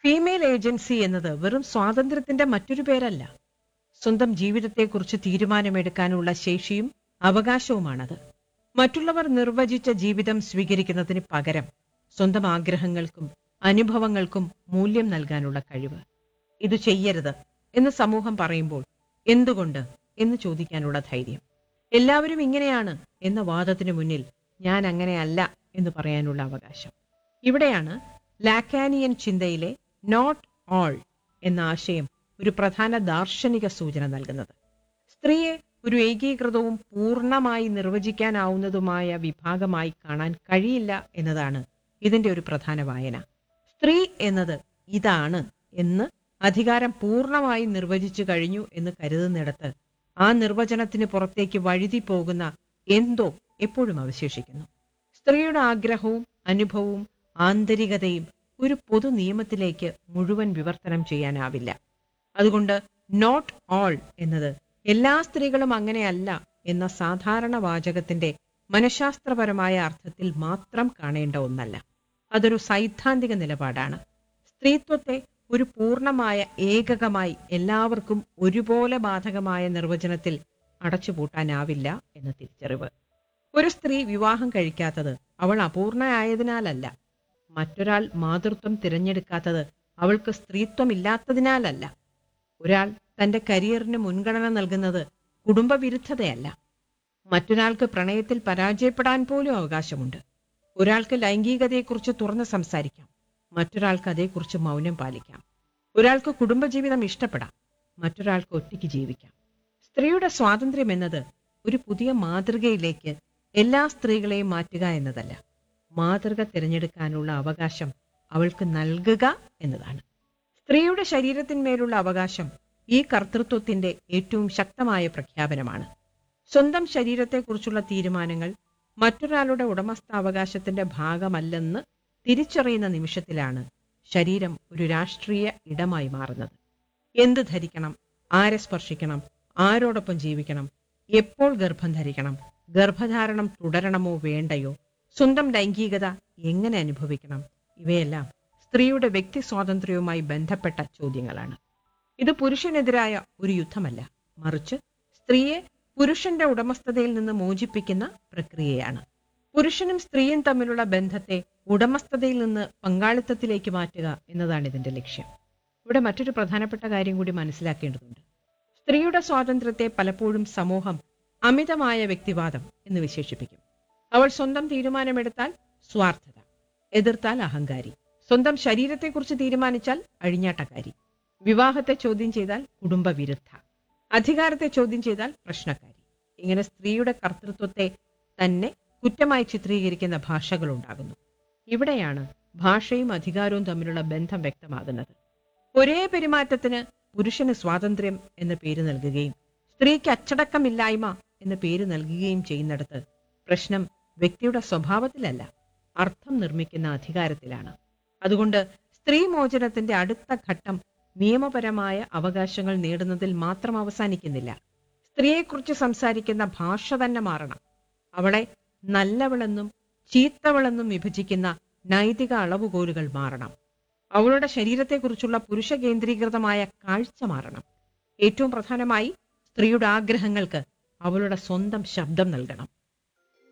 female agency എന്നത് വെറും സ്വാതന്ത്ര്യത്തിന്റെ മറ്റൊരു പേരല്ല സ്വന്തം ജീവിതത്തെക്കുറിച്ച് തീരുമാനമെടുക്കാനുള്ള ശേഷിയും അവകാശവുമാണത് മറ്റുള്ളവർ നിർവചിച്ച ജീവിതം സ്വീകരിക്കുന്നതിന് പകരം സ്വന്തം ആഗ്രഹങ്ങൾക്കും അനുഭവങ്ങൾക്കും മൂല്യം നൽകാനുള്ള കഴിവ് ഇത് ചെയ്യരുത് എന്ന് സമൂഹം പറയുമ്പോൾ എന്തുകൊണ്ട് എന്ന് ചോദിക്കാനുള്ള ധൈര്യം എല്ലാവരും ഇങ്ങനെയാണ് എന്ന വാദത്തിനു മുന്നിൽ ഞാൻ അങ്ങനെയല്ല എന്ന് പറയാനുള്ള അവകാശം ഇവിടെയാണ് ലാക്കാനിയൻ ചിന്തയിലെ നോട്ട് ഓൾ എന്ന ആശയം ഒരു പ്രധാന ദാർശനിക സൂചന നൽകുന്നത് സ്ത്രീയെ ഒരു ഏകീകൃതവും പൂർണ്ണമായി നിർവചിക്കാനാവുന്നതുമായ വിഭാഗമായി കാണാൻ കഴിയില്ല എന്നതാണ് ഇതിന്റെ ഒരു പ്രധാന വായന സ്ത്രീ എന്നത് ഇതാണ് എന്ന് അധികാരം പൂർണ്ണമായി നിർവചിച്ചു കഴിഞ്ഞു എന്ന് കരുതുന്നിടത്ത് ആ നിർവചനത്തിന് പുറത്തേക്ക് വഴുതി പോകുന്ന എന്തോ എപ്പോഴും അവശേഷിക്കുന്നു സ്ത്രീയുടെ ആഗ്രഹവും അനുഭവവും ആന്തരികതയും ഒരു പൊതു നിയമത്തിലേക്ക് മുഴുവൻ വിവർത്തനം ചെയ്യാനാവില്ല അതുകൊണ്ട് നോട്ട് ഓൾ എന്നത് എല്ലാ സ്ത്രീകളും അങ്ങനെയല്ല എന്ന സാധാരണ വാചകത്തിന്റെ മനഃശാസ്ത്രപരമായ അർത്ഥത്തിൽ മാത്രം കാണേണ്ട ഒന്നല്ല അതൊരു സൈദ്ധാന്തിക നിലപാടാണ് സ്ത്രീത്വത്തെ ഒരു പൂർണ്ണമായ ഏകകമായി എല്ലാവർക്കും ഒരുപോലെ ബാധകമായ നിർവചനത്തിൽ അടച്ചുപൂട്ടാനാവില്ല എന്ന തിരിച്ചറിവ് ഒരു സ്ത്രീ വിവാഹം കഴിക്കാത്തത് അവൾ അപൂർണയായതിനാലല്ല മറ്റൊരാൾ മാതൃത്വം തിരഞ്ഞെടുക്കാത്തത് അവൾക്ക് സ്ത്രീത്വമില്ലാത്തതിനാലല്ല ഒരാൾ തന്റെ കരിയറിന് മുൻഗണന നൽകുന്നത് കുടുംബവിരുദ്ധതയല്ല മറ്റൊരാൾക്ക് പ്രണയത്തിൽ പരാജയപ്പെടാൻ പോലും അവകാശമുണ്ട് ഒരാൾക്ക് ലൈംഗികതയെക്കുറിച്ച് തുറന്ന് സംസാരിക്കാം മറ്റൊരാൾക്ക് അതേക്കുറിച്ച് മൗനം പാലിക്കാം ഒരാൾക്ക് കുടുംബജീവിതം ഇഷ്ടപ്പെടാം മറ്റൊരാൾക്ക് ഒറ്റയ്ക്ക് ജീവിക്കാം സ്ത്രീയുടെ സ്വാതന്ത്ര്യം എന്നത് ഒരു പുതിയ മാതൃകയിലേക്ക് എല്ലാ സ്ത്രീകളെയും മാറ്റുക എന്നതല്ല മാതൃക തിരഞ്ഞെടുക്കാനുള്ള അവകാശം അവൾക്ക് നൽകുക എന്നതാണ് സ്ത്രീയുടെ ശരീരത്തിന്മേലുള്ള അവകാശം ഈ കർത്തൃത്വത്തിന്റെ ഏറ്റവും ശക്തമായ പ്രഖ്യാപനമാണ് സ്വന്തം ശരീരത്തെക്കുറിച്ചുള്ള തീരുമാനങ്ങൾ മറ്റൊരാളുടെ ഉടമസ്ഥാവകാശത്തിന്റെ ഭാഗമല്ലെന്ന് തിരിച്ചറിയുന്ന നിമിഷത്തിലാണ് ശരീരം ഒരു രാഷ്ട്രീയ ഇടമായി മാറുന്നത് എന്ത് ധരിക്കണം ആരെ സ്പർശിക്കണം ആരോടൊപ്പം ജീവിക്കണം എപ്പോൾ ഗർഭം ധരിക്കണം ഗർഭധാരണം തുടരണമോ വേണ്ടയോ സ്വന്തം ലൈംഗികത എങ്ങനെ അനുഭവിക്കണം ഇവയെല്ലാം സ്ത്രീയുടെ വ്യക്തി സ്വാതന്ത്ര്യവുമായി ബന്ധപ്പെട്ട ചോദ്യങ്ങളാണ് ഇത് പുരുഷനെതിരായ ഒരു യുദ്ധമല്ല മറിച്ച് സ്ത്രീയെ പുരുഷന്റെ ഉടമസ്ഥതയിൽ നിന്ന് മോചിപ്പിക്കുന്ന പ്രക്രിയയാണ് പുരുഷനും സ്ത്രീയും തമ്മിലുള്ള ബന്ധത്തെ ഉടമസ്ഥതയിൽ നിന്ന് പങ്കാളിത്തത്തിലേക്ക് മാറ്റുക എന്നതാണ് ഇതിന്റെ ലക്ഷ്യം ഇവിടെ മറ്റൊരു പ്രധാനപ്പെട്ട കാര്യം കൂടി മനസ്സിലാക്കേണ്ടതുണ്ട് സ്ത്രീയുടെ സ്വാതന്ത്ര്യത്തെ പലപ്പോഴും സമൂഹം അമിതമായ വ്യക്തിവാദം എന്ന് വിശേഷിപ്പിക്കും അവൾ സ്വന്തം തീരുമാനമെടുത്താൽ സ്വാർത്ഥത എതിർത്താൽ അഹങ്കാരി സ്വന്തം ശരീരത്തെക്കുറിച്ച് തീരുമാനിച്ചാൽ അഴിഞ്ഞാട്ടക്കാരി വിവാഹത്തെ ചോദ്യം ചെയ്താൽ കുടുംബവിരുദ്ധ അധികാരത്തെ ചോദ്യം ചെയ്താൽ പ്രശ്നക്കാരി ഇങ്ങനെ സ്ത്രീയുടെ കർത്തൃത്വത്തെ തന്നെ കുറ്റമായി ചിത്രീകരിക്കുന്ന ഭാഷകൾ ഉണ്ടാകുന്നു ഇവിടെയാണ് ഭാഷയും അധികാരവും തമ്മിലുള്ള ബന്ധം വ്യക്തമാകുന്നത് ഒരേ പെരുമാറ്റത്തിന് പുരുഷന് സ്വാതന്ത്ര്യം എന്ന പേര് നൽകുകയും സ്ത്രീക്ക് അച്ചടക്കമില്ലായ്മ എന്ന പേര് നൽകുകയും ചെയ്യുന്നിടത്ത് പ്രശ്നം വ്യക്തിയുടെ സ്വഭാവത്തിലല്ല അർത്ഥം നിർമ്മിക്കുന്ന അധികാരത്തിലാണ് അതുകൊണ്ട് സ്ത്രീ മോചനത്തിന്റെ അടുത്ത ഘട്ടം നിയമപരമായ അവകാശങ്ങൾ നേടുന്നതിൽ മാത്രം അവസാനിക്കുന്നില്ല സ്ത്രീയെക്കുറിച്ച് സംസാരിക്കുന്ന ഭാഷ തന്നെ മാറണം അവളെ നല്ലവളെന്നും ചീത്തവളെന്നും വിഭജിക്കുന്ന നൈതിക അളവുകോലുകൾ മാറണം അവളുടെ ശരീരത്തെക്കുറിച്ചുള്ള പുരുഷ കേന്ദ്രീകൃതമായ കാഴ്ച മാറണം ഏറ്റവും പ്രധാനമായി സ്ത്രീയുടെ ആഗ്രഹങ്ങൾക്ക് അവളുടെ സ്വന്തം ശബ്ദം നൽകണം